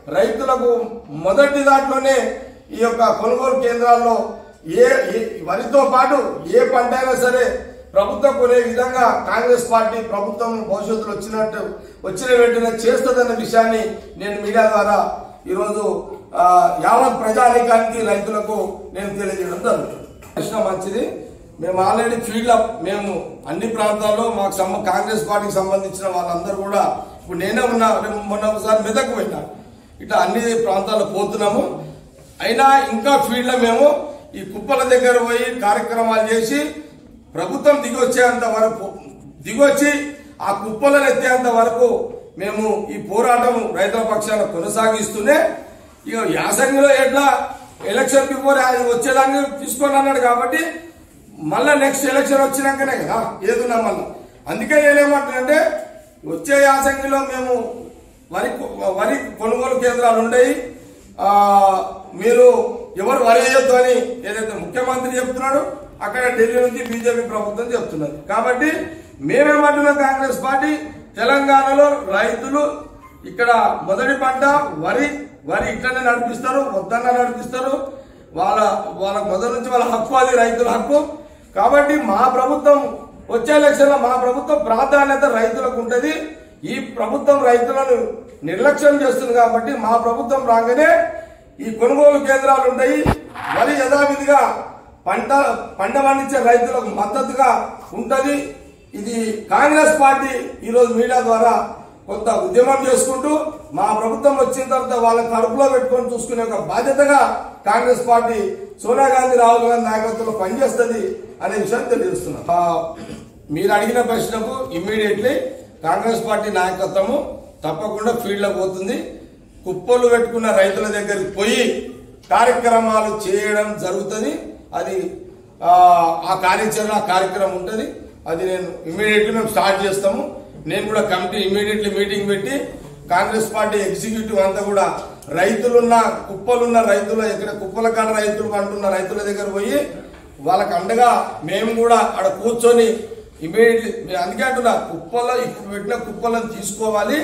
రైతులకు మొదటి దాంట్లోనే ఈ యొక్క కొనుగోలు కేంద్రాల్లో ఏ ఏ- వరితో పాటు ఏ పంట అయినా సరే ప్రభుత్వం కొనే విధంగా కాంగ్రెస్ పార్టీ ప్రభుత్వం భవిష్యత్తులో వచ్చినట్టు వచ్చిన వెంటనే చేస్తుందన్న విషయాన్ని నేను మీడియా ద్వారా ఈరోజు ఆ, యావత్ ప్రజానీకానికి రైతులకు నేను తెలియజేయడం జరుగుతుంది ప్రశ్న మంచిది మేము ఆల్రెడీ ఫీల్డ్ అప్ మేము అన్ని ప్రాంతాల్లో మాకు సంబ కాంగ్రెస్ పార్టీకి సంబంధించిన వాళ్ళందరూ కూడా ఇప్పుడు నేనే ఉన్నా రేపు మొన్న ఒకసారి మెదక్ పోయినా ఇట్లా అన్ని ప్రాంతాల్లో పోతున్నాము అయినా ఇంకా ఫీల్డ్లో మేము ఈ కుప్పల దగ్గర పోయి కార్యక్రమాలు చేసి ప్రభుత్వం దిగొచ్చేంత వరకు దిగొచ్చి ఆ కుప్పలను ఎత్తేంత వరకు మేము ఈ పోరాటం రైతుల పక్షాన కొనసాగిస్తూనే ఇక యాసంగిలో ఎట్లా ఎలక్షన్ బిఫోర్ అది వచ్చేదాన్ని తీసుకొని అన్నాడు కాబట్టి మళ్ళా నెక్స్ట్ ఎలక్షన్ వచ్చినాకనే కదా ఏదున్నా మళ్ళా అందుకే నేనేమంటానంటే వచ్చే యాసంగిలో మేము వరి కొ- వరి కొనుగోలు కేంద్రాలు ఉండయి ఆ, మీరు ఎవరు వరి వేయొద్దు అని ఏదైతే ముఖ్యమంత్రి చెప్తున్నాడు అక్కడ ఢిల్లీ నుంచి బీజేపీ ప్రభుత్వం చెప్తున్నది కాబట్టి మేమేమంటున్నాం కాంగ్రెస్ పార్టీ తెలంగాణలో రైతులు ఇక్కడ మొదటి పంట వరి వరి ఇట్లనే నడిపిస్తారు వద్దన్న నడిపిస్తారు వాళ్ళ వాళ్ళ మొదటి నుంచి వాళ్ళ హక్కు అది రైతుల హక్కు కాబట్టి మా ప్రభుత్వం వచ్చే ఎలక్షన్లో మా ప్రభుత్వం ప్రాధాన్యత రైతులకు ఉంటుంది ఈ ప్రభుత్వం రైతులను నిర్లక్ష్యం చేస్తుంది కాబట్టి మా ప్రభుత్వం రాగానే ఈ కొనుగోలు కేంద్రాలు ఉంటాయి వరి యథావిధిగా పంట పంట పండించే రైతులకు మద్దతుగా ఉంటది ఇది కాంగ్రెస్ పార్టీ ఈరోజు మీడియా ద్వారా కొంత ఉద్యమం చేసుకుంటూ మా ప్రభుత్వం వచ్చిన తర్వాత వాళ్ళని కడుపులో పెట్టుకొని చూసుకునే ఒక బాధ్యతగా కాంగ్రెస్ పార్టీ సోనియా గాంధీ రాహుల్ గాంధీ నాయకత్వంలో పనిచేస్తుంది అనే విషయాన్ని తెలియజేస్తున్నాం ఆ, మీరు అడిగిన ప్రశ్నకు ఇమ్మీడియట్లీ కాంగ్రెస్ పార్టీ నాయకత్వము తప్పకుండా ఫీల్డ్ లో పోతుంది కుప్పలు పెట్టుకున్న రైతుల దగ్గరికి పోయి కార్యక్రమాలు చేయడం జరుగుతుంది అది ఆ, ఆ కార్యాచరణ ఆ కార్యక్రమం ఉంటుంది అది నేను ఇమ్మీడియట్లీ మేము స్టార్ట్ చేస్తాము నేను కూడా కమిటీ ఇమ్మీడియట్లీ మీటింగ్ పెట్టి కాంగ్రెస్ పార్టీ ఎగ్జిక్యూటివ్ అంతా కూడా రైతులున్న కుప్పలున్న రైతులు ఇక్కడ కుప్పల కాడ రైతులు అంటున్న రైతుల దగ్గర పోయి వాళ్ళకి అండగా మేము కూడా అక్కడ కూర్చొని ఇమీడియట్లీ అందుకే అంటున్నా కుప్పలో ఇప్పుడు పెట్టిన కుప్పలను తీసుకోవాలి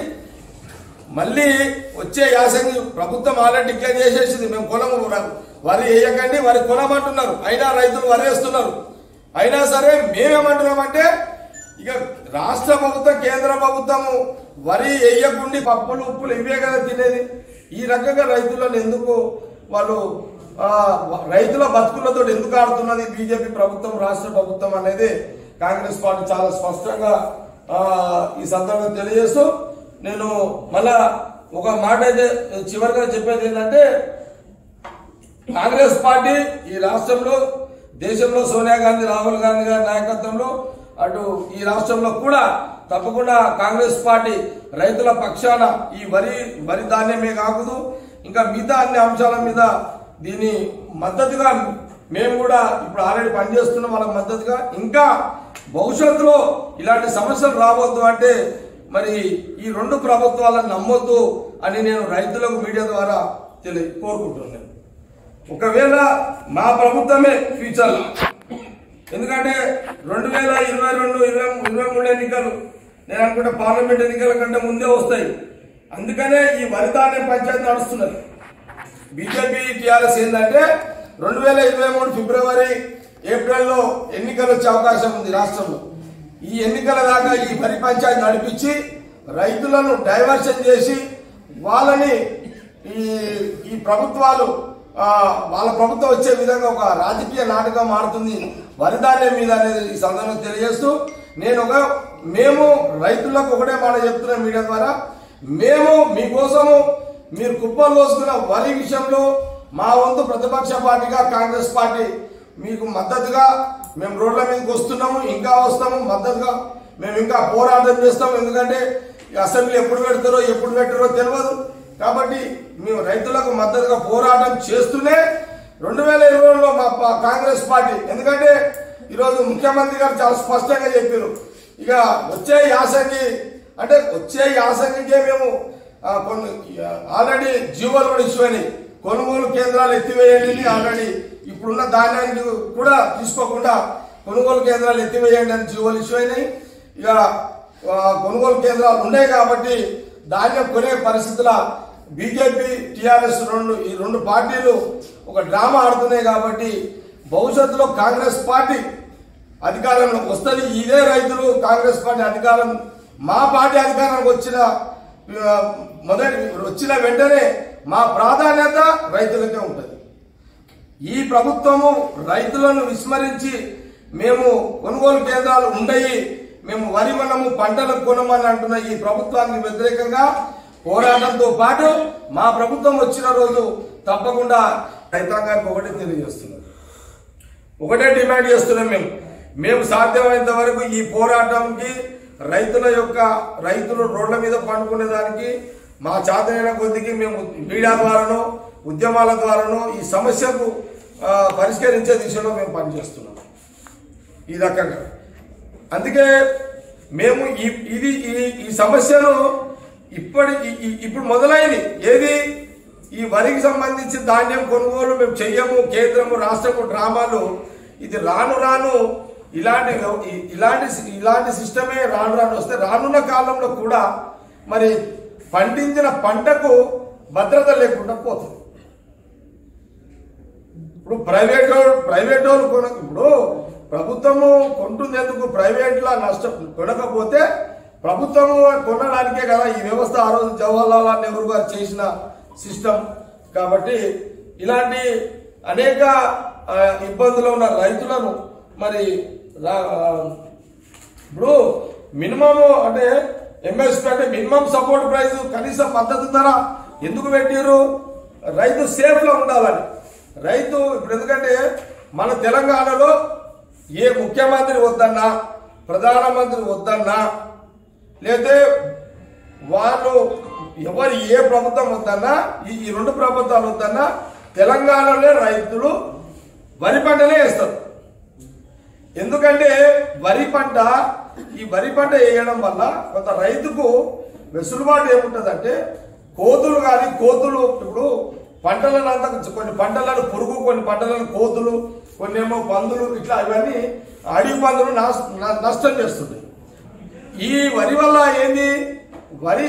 మళ్ళీ వచ్చే యాసంగి ప్రభుత్వం ఆల్రెడీ డిక్లేర్ చేసేసింది మేము కొనము వరి వేయకండి వరి కొనమంటున్నారు అయినా రైతులు వరి వేస్తున్నారు అయినా సరే మేమేమంటున్నామంటే ఇక రాష్ట్ర ప్రభుత్వం కేంద్ర ప్రభుత్వము వరి వేయకుండా పప్పులు ఉప్పులు ఇవే కదా తినేది ఈ రకంగా రైతులను ఎందుకు వాళ్ళు ఆ, రైతుల బతుకులతో ఎందుకు ఆడుతున్నది బీజేపీ ప్రభుత్వం రాష్ట్ర ప్రభుత్వం అనేది కాంగ్రెస్ పార్టీ చాలా స్పష్టంగా ఆ, ఈ సందర్భంగా తెలియజేస్తూ నేను మళ్ళా ఒక మాట అయితే చివరిగా చెప్పేది ఏంటంటే కాంగ్రెస్ పార్టీ ఈ రాష్ట్రంలో దేశంలో సోనియా గాంధీ రాహుల్ గాంధీ గారి నాయకత్వంలో అటు ఈ రాష్ట్రంలో కూడా తప్పకుండా కాంగ్రెస్ పార్టీ రైతుల పక్షాన ఈ వరి వరి ధాన్యమే కాకూడదు ఇంకా మిగతా అన్ని అంశాల మీద దీని మద్దతుగా మేము కూడా ఇప్పుడు ఆల్రెడీ పనిచేస్తున్నాం వాళ్ళకి మద్దతుగా ఇంకా భవిష్యత్తులో ఇలాంటి సమస్యలు రావద్దు అంటే మరి ఈ రెండు ప్రభుత్వాలను నమ్మొద్దు అని నేను రైతులకు మీడియా ద్వారా తెలియ కోరుకుంటున్నాను ఒకవేళ మా ప్రభుత్వమే ఫ్యూచర్ ఎందుకంటే రెండు వేల ఇరవై రెండు ఇరవై ఇరవై మూడు ఎన్నికలు నేను అనుకుంటే పార్లమెంట్ ఎన్నికల కంటే ముందే వస్తాయి అందుకనే ఈ వరిధాన్య పంచాయతీ నడుస్తున్నది బీజేపీ టీఆర్ఎస్ ఏంటంటే రెండు వేల ఇరవై మూడు ఫిబ్రవరి ఏప్రిల్లో ఎన్నికలు వచ్చే అవకాశం ఉంది రాష్ట్రంలో ఈ ఎన్నికల దాకా ఈ వరి పంచాయతీ నడిపించి రైతులను డైవర్షన్ చేసి వాళ్ళని ఈ ఈ ప్రభుత్వాలు ఆ, వాళ్ళ ప్రభుత్వం వచ్చే విధంగా ఒక రాజకీయ నాటకం మారుతుంది వరిధాన్యం మీద అనేది ఈ సందర్భంగా తెలియజేస్తూ నేను ఒక మేము రైతులకు ఒకటే మాట చెప్తున్నా మీడియా ద్వారా మేము మీకోసము మీరు కుప్పలు పోసుకున్న వరి విషయంలో మా వంతు ప్రతిపక్ష పార్టీగా కాంగ్రెస్ పార్టీ మీకు మద్దతుగా మేము రోడ్ల మీదకి వస్తున్నాము ఇంకా వస్తాము మద్దతుగా మేము ఇంకా పోరాటం చేస్తాము ఎందుకంటే ఈ అసెంబ్లీ ఎప్పుడు పెడతారో ఎప్పుడు పెట్టారో తెలియదు కాబట్టి మేము రైతులకు మద్దతుగా పోరాటం చేస్తూనే రెండు వేల ఇరవైలో మా పా- కాంగ్రెస్ పార్టీ ఎందుకంటే ఈరోజు ముఖ్యమంత్రి గారు చాలా స్పష్టంగా చెప్పారు ఇక వచ్చే యాసంగి అంటే వచ్చే యాసంగికే మేము ఆ, కొన్ని ఆల్రెడీ జీవోలు కూడా ఇష్యూ అయినాయి కొనుగోలు కేంద్రాలు ఎత్తివేయండి ఆల్రెడీ ఇప్పుడున్న ధాన్యానికి కూడా తీసుకోకుండా కొనుగోలు కేంద్రాలు ఎత్తివేయండి అని జీవోలు ఇష్యూ అయినాయి ఇక ఆ, కొనుగోలు కేంద్రాలు ఉన్నాయి కాబట్టి ధాన్యం కొనే పరిస్థితుల బీజేపీ టిఆర్ఎస్ రెండు ఈ రెండు పార్టీలు ఒక డ్రామా ఆడుతున్నాయి కాబట్టి భవిష్యత్తులో కాంగ్రెస్ పార్టీ అధికారంలోకి వస్తుంది ఇదే రైతులు కాంగ్రెస్ పార్టీ అధికారం మా పార్టీ అధికారానికి వచ్చిన ఆ, మొదటి వచ్చిన వెంటనే మా ప్రాధాన్యత రైతులకే ఉంటుంది ఈ ప్రభుత్వము రైతులను విస్మరించి మేము కొనుగోలు కేంద్రాలు ఉండయి మేము వరి మనము పంటలు కొనమని అంటున్న ఈ ప్రభుత్వానికి వ్యతిరేకంగా పోరాటంతో పాటు మా ప్రభుత్వం వచ్చిన రోజు తప్పకుండా రైతాంగానికి ఒకటే తెలియజేస్తున్నాం ఒకటే డిమాండ్ చేస్తున్నాం మేము మేము సాధ్యమైనంత వరకు ఈ పోరాటంకి రైతుల యొక్క రైతులు రోడ్ల మీద పండుకునే దానికి మా చాతనైన కొద్దికి మేము మీడియా ద్వారానో ఉద్యమాల ద్వారానో ఈ సమస్యకు ఆ, పరిష్కరించే దిశలో మేము పనిచేస్తున్నాం ఈ రకంగా అందుకే మేము ఈ ఇది ఈ- ఈ సమస్యను ఇప్పటి ఈ- ఈ- ఇప్పుడు మొదలైంది ఏది ఈ వరికి సంబంధించి ధాన్యం కొనుగోలు మేము చెయ్యము కేంద్రము రాష్ట్రము డ్రామాలు ఇది రాను రాను ఇలాంటి వ్యవ- ఈ- ఇలాంటి సి- ఇలాంటి సిస్టమే రాను రాను వస్తే రానున్న కాలంలో కూడా మరి పండించిన పంటకు భద్రత లేకుండా పోతుంది ఇప్పుడు ప్రైవేట్ వాళ్ళు- ప్రైవేట్ వాళ్ళు కొన ఇప్పుడు ప్రభుత్వము కొంటుంది ఎందుకు ప్రైవేట్లా నష్టం కొనకపోతే ప్రభుత్వము కొనడానికే కదా ఈ వ్యవస్థ ఆ రోజు జవహర్లాల్ నెహ్రూ గారు చేసిన సిస్టమ్ కాబట్టి ఇలాంటి అనేక ఆ, ఇబ్బందులు ఉన్న రైతులను మరి రా- ఆ, ఇప్పుడు మినిమం అంటే ఎంఎస్పీ అంటే మినిమం సపోర్ట్ ప్రైస్ కనీసం మద్దతు ధర ఎందుకు పెట్టారు రైతు సేఫ్ లో ఉండాలని రైతు ఇప్పుడు ఎందుకంటే మన తెలంగాణలో ఏ ముఖ్యమంత్రి వద్దన్నా ప్రధానమంత్రి వద్దన్నా లేతే వాళ్ళు ఎవరు ఏ ప్రభుత్వం వద్దన్నా ఈ ఈ రెండు ప్రభుత్వాలు వద్దన్నా తెలంగాణలో రైతులు వరి పంటనే వేస్తారు ఎందుకంటే వరి పంట ఈ వరి పంట వేయడం వల్ల కొంత రైతుకు వెసులుబాటు ఏముంటుందంటే కోతులు కానీ కోతులు ఇప్పుడు పంటలను అంతా కొన్ని పంటలను పురుగు కొన్ని పంటలను కోతులు కొన్ని ఏమో పందులు ఇట్లా ఇవన్నీ అడవి పందులు నాశ- న- నష్టం చేస్తుంటాయి ఈ వరి వల్ల ఏంది వరి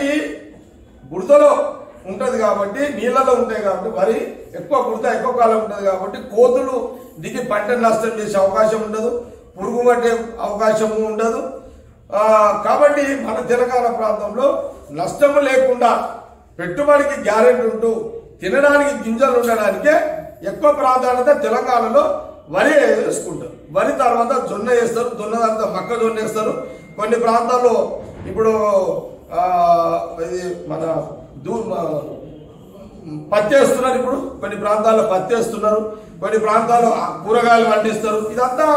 బురదలో ఉంటది కాబట్టి నీళ్ళలో ఉంటాయి కాబట్టి వరి ఎక్కువ బురద ఎక్కువ కాలం ఉంటది కాబట్టి కోతులు దిగి పంట నష్టం చేసే అవకాశం ఉండదు పురుగు పట్టే అవకాశము ఉండదు ఆ, కాబట్టి మన తెలంగాణ ప్రాంతంలో నష్టము లేకుండా పెట్టుబడికి గ్యారెంటీ ఉంటూ తినడానికి గింజలు ఉండడానికే ఎక్కువ ప్రాధాన్యత తెలంగాణలో వరి వేసుకుంటారు వరి తర్వాత జొన్న వేస్తారు జొన్న తర్వాత మొక్కజొన్న వేస్తారు కొన్ని ప్రాంతాల్లో ఇప్పుడు ఆ, ఇది మన దూ మ- పత్తి వేస్తున్నారు ఇప్పుడు కొన్ని ప్రాంతాల్లో పత్తి వేస్తున్నారు కొన్ని ప్రాంతాల్లో కూరగాయలు పండిస్తారు ఇదంతా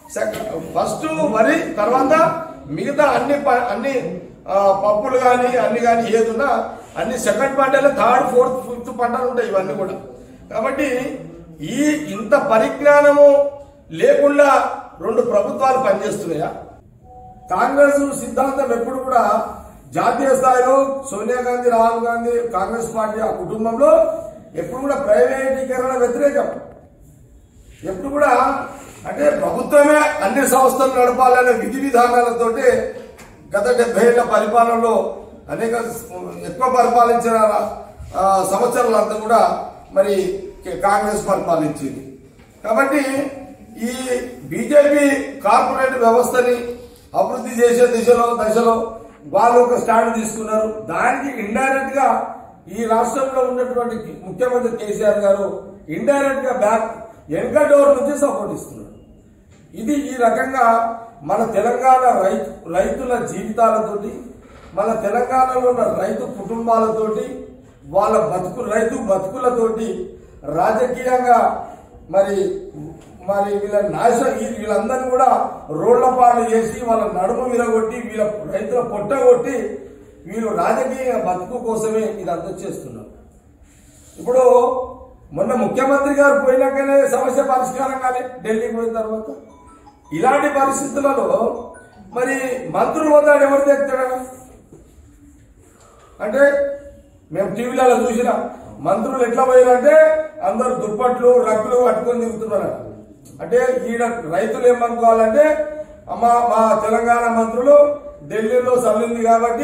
ఫస్ట్ వరి తర్వాత మిగతా అన్ని ప- అన్ని ఆ, పప్పులు కానీ అన్ని కానీ ఏదున్నా అన్ని సెకండ్ పంటలు థర్డ్ ఫోర్త్ ఫిఫ్త్ పంటలు ఉంటాయి ఇవన్నీ కూడా కాబట్టి ఈ ఇంత పరిజ్ఞానము లేకుండా రెండు ప్రభుత్వాలు పనిచేస్తున్నాయా కాంగ్రెస్ సిద్ధాంతం ఎప్పుడు కూడా జాతీయ స్థాయిలో సోనియా గాంధీ రాహుల్ గాంధీ కాంగ్రెస్ పార్టీ ఆ కుటుంబంలో ఎప్పుడు కూడా ప్రైవేటీకరణ వ్యతిరేకం ఎప్పుడు కూడా అంటే ప్రభుత్వమే అన్ని సంస్థలు నడపాలనే విధి విధానాలతోటి గత డెబ్బై ఏళ్ల పరిపాలనలో అనేక ఎక్కువ పరిపాలించిన ఆ, సంవత్సరాలంతా కూడా మరి కాంగ్రెస్ పరిపాలించింది కాబట్టి ఈ బీజేపీ కార్పొరేట్ వ్యవస్థని అభివృద్ధి చేసే దిశలో దశలో వాళ్ళు ఒక స్టాండ్ తీసుకున్నారు దానికి ఇండైరెక్ట్ గా ఈ రాష్ట్రంలో ఉన్నటువంటి ముఖ్యమంత్రి కేసీఆర్ గారు ఇండైరెక్ట్ గా బ్యాక్ వెనక డోర్ నుంచి సపోర్ట్ ఇస్తున్నారు ఇది ఈ రకంగా మన తెలంగాణ రైతు రైతుల జీవితాలతోటి మన తెలంగాణలో ఉన్న రైతు కుటుంబాలతోటి వాళ్ళ బతుకు రైతు బతుకులతోటి రాజకీయంగా మరి మరి వీళ్ళ నాశనం ఈ- వీళ్ళందరినీ కూడా రోడ్ల పాలు చేసి వాళ్ళ నడుము విరగొట్టి వీళ్ళ రైతుల పొట్ట కొట్టి వీళ్ళు రాజకీయ బతుకు కోసమే ఇదంతా చేస్తున్నారు ఇప్పుడు మొన్న ముఖ్యమంత్రి గారు పోయినాకనే సమస్య పరిష్కారం కానీ ఢిల్లీకి పోయిన తర్వాత ఇలాంటి పరిస్థితులలో మరి మంత్రులు వద్దాడు ఎవరు తెస్తాడు అంటే మేము టీవీలలో చూసిన మంత్రులు ఎట్లా పోయారంటే అందరు దుప్పట్లు రగ్గులు పట్టుకొని దిగుతున్నారు అంటే ఈడ రైతులు ఏమనుకోవాలంటే అమ్మ మా తెలంగాణ మంత్రులు ఢిల్లీలో సల్లింది కాబట్టి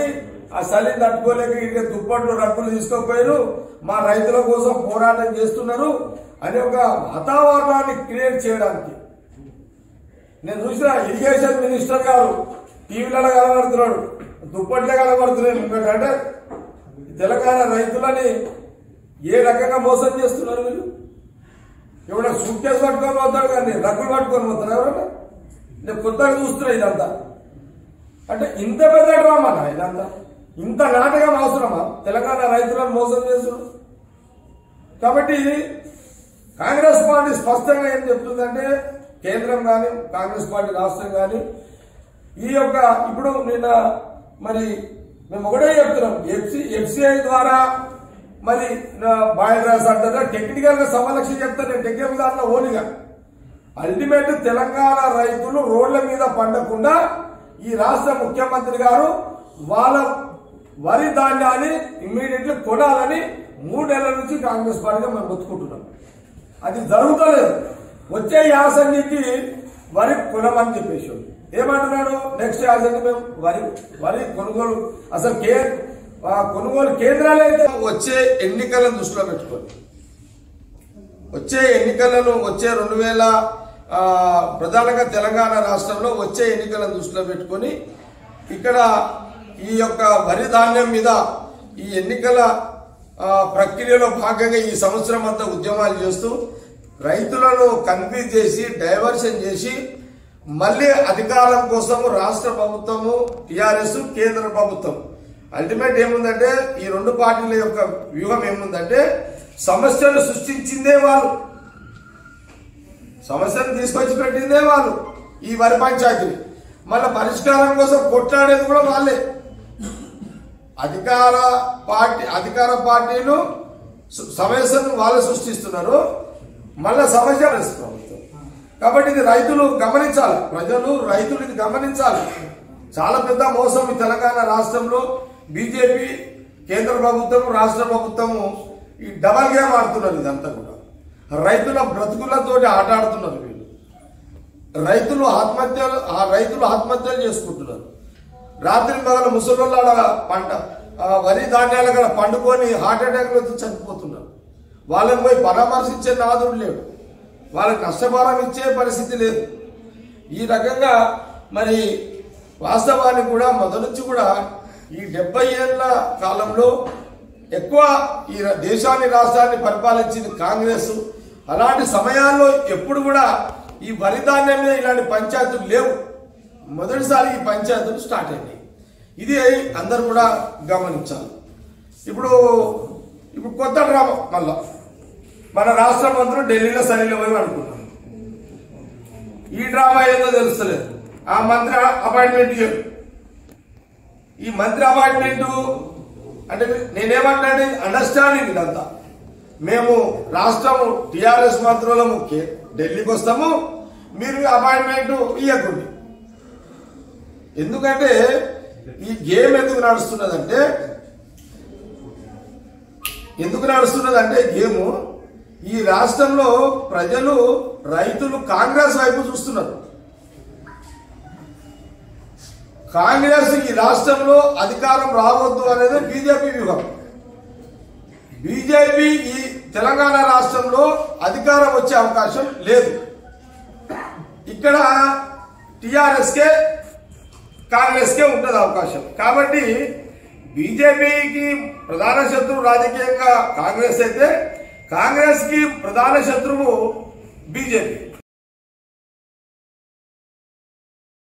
ఆ చలిని తట్టుకోలేక ఇక దుప్పట్లు రక్కులు తీసుకోపోయారు మా రైతుల కోసం పోరాటం చేస్తున్నారు అనే ఒక వాతావరణాన్ని క్రియేట్ చేయడానికి నేను చూసిన ఇరిగేషన్ మినిస్టర్ గారు టీవీలలో కనబడుతున్నాడు దుప్పట్లే కనబడుతున్నాయి ఎందుకంటే తెలంగాణ రైతులని ఏ రకంగా మోసం చేస్తున్నారు మీరు ఎవడ సూట్ కేసు పట్టుకొని పోతాడు కానీ రగ్గులు పట్టుకొని పోతారు ఎవరన్నా నేను కొత్తగా చూస్తున్నా ఇదంతా అంటే ఇంత పెద్ద డ్రామానా ఇదంతా ఇంత నాటకం అవసరమా తెలంగాణ రైతులను మోసం చేస్తున్నారు కాబట్టి కాంగ్రెస్ పార్టీ స్పష్టంగా ఏం చెప్తుందంటే కేంద్రం కానీ కాంగ్రెస్ పార్టీ రాష్ట్రం కానీ ఈ యొక్క ఇప్పుడు నిన్న మరి మేము ఒకటే చెప్తున్నాం ఎఫ్సి ఎఫ్సిఐ ద్వారా మరి బయోగ్యాస్ అంటారా టెక్నికల్ గా సమలక్ష చెప్తాను నేను టెక్నికల్ దాంట్లో ఓనిగా అల్టిమేట్ తెలంగాణ రైతులు రోడ్ల మీద పండకుండా ఈ రాష్ట్ర ముఖ్యమంత్రి గారు వాళ్ళ వరి ధాన్యాన్ని ఇమ్మీడియట్లీ కొనాలని మూడు నెలల నుంచి కాంగ్రెస్ పార్టీగా మేము ఒత్తుకుంటున్నాం అది జరుగుతలేదు వచ్చే యాసంగికి వరి కొనమని చెప్పేసి ఏమంటున్నాడు నెక్స్ట్ యాసంగి మేము వరి వరి కొనుగోలు అసలు కే ఆ కొనుగోలు కేంద్రాలు అయితే వచ్చే ఎన్నికలను దృష్టిలో పెట్టుకోండి వచ్చే ఎన్నికలను వచ్చే రెండు వేల ఆ, ప్రధానంగా తెలంగాణ రాష్ట్రంలో వచ్చే ఎన్నికలను దృష్టిలో పెట్టుకొని ఇక్కడ ఈ యొక్క వరి ధాన్యం మీద ఈ ఎన్నికల ఆ, ప్రక్రియలో భాగంగా ఈ సంవత్సరం అంతా ఉద్యమాలు చేస్తూ రైతులను కన్ఫ్యూజ్ చేసి డైవర్షన్ చేసి మళ్ళీ అధికారం కోసం రాష్ట్ర ప్రభుత్వము టిఆర్ఎస్ కేంద్ర ప్రభుత్వం అల్టిమేట్ ఏముందంటే ఈ రెండు పార్టీల యొక్క వ్యూహం ఏముందంటే సమస్యలు సృష్టించిందే వాళ్ళు సమస్యను తీసుకొచ్చి పెట్టిందే వాళ్ళు ఈ వరి పంచాయతీని మళ్ళీ పరిష్కారం కోసం కొట్లాడేది కూడా వాళ్ళే అధికార పార్టీ అధికార పార్టీలు సు- సమస్యను వాళ్ళు సృష్టిస్తున్నారు మళ్ళా సమస్య ప్రభుత్వం కాబట్టి ఇది రైతులు గమనించాలి ప్రజలు రైతులు ఇది గమనించాలి చాలా పెద్ద మోసం ఈ తెలంగాణ రాష్ట్రంలో బీజేపీ కేంద్ర ప్రభుత్వం రాష్ట్ర ప్రభుత్వము ఈ డబల్ గేమ్ ఆడుతున్నారు ఇదంతా కూడా రైతుల బ్రతుకులతోటి ఆట ఆడుతున్నారు వీళ్ళు రైతులు ఆత్మహత్యలు ఆ రైతులు ఆత్మహత్యలు చేసుకుంటున్నారు రాత్రి పగల ముసలోళ్ళ పంట ఆ వరి ధాన్యాల కదా పండుకొని హార్ట్ అటాక్ వచ్చి చనిపోతున్నారు వాళ్ళని పోయి పరామర్శించే నాదుడు లేడు వాళ్ళకి నష్టభారం ఇచ్చే పరిస్థితి లేదు ఈ రకంగా మరి వాస్తవానికి కూడా మొదటి నుంచి కూడా ఈ డెబ్బై ఏళ్ల కాలంలో ఎక్కువ ఈ ర- దేశాన్ని రాష్ట్రాన్ని పరిపాలించింది కాంగ్రెస్ అలాంటి సమయాల్లో ఎప్పుడు కూడా ఈ వరి ధాన్యం మీద ఇలాంటి పంచాయతీలు లేవు మొదటిసారి ఈ పంచాయతీలు స్టార్ట్ అయినాయి ఇది అందరు కూడా గమనించాలి ఇప్పుడు ఇప్పుడు కొత్త డ్రామా మళ్ళా మన రాష్ట్ర మంత్రులు ఢిల్లీలో సరిలో పోయి అనుకున్నాం ఈ డ్రామా ఏదో తెలుస్తలేదు ఆ మంత్రి అపాయింట్మెంట్ ఇయ్యరు. ఈ మంత్రి అపాయింట్మెంట్ అంటే నేనేమంటే అండర్స్టాండింగ్ ఇదంతా మేము రాష్ట్రము టిఆర్ఎస్ మంత్రులము కే- ఢిల్లీకి వస్తాము మీరు అపాయింట్మెంట్ ఇవ్వకండి ఎందుకంటే ఈ గేమ్ ఎందుకు నడుస్తున్నదంటే ఎందుకు నడుస్తున్నదంటే గేమ్ ఈ రాష్ట్రంలో ప్రజలు రైతులు కాంగ్రెస్ వైపు చూస్తున్నారు కాంగ్రెస్ ఈ రాష్ట్రంలో అధికారం రావద్దు అనేది బీజేపీ వ్యూహం బీజేపీ ఈ తెలంగాణ రాష్ట్రంలో అధికారం వచ్చే అవకాశం లేదు ఇక్కడ టిఆర్ఎస్కే కాంగ్రెస్కే ఉంటుంది అవకాశం కాబట్టి బీజేపీకి ప్రధాన శత్రువు రాజకీయంగా కాంగ్రెస్ అయితే కాంగ్రెస్ కి ప్రధాన శత్రువు బీజేపీ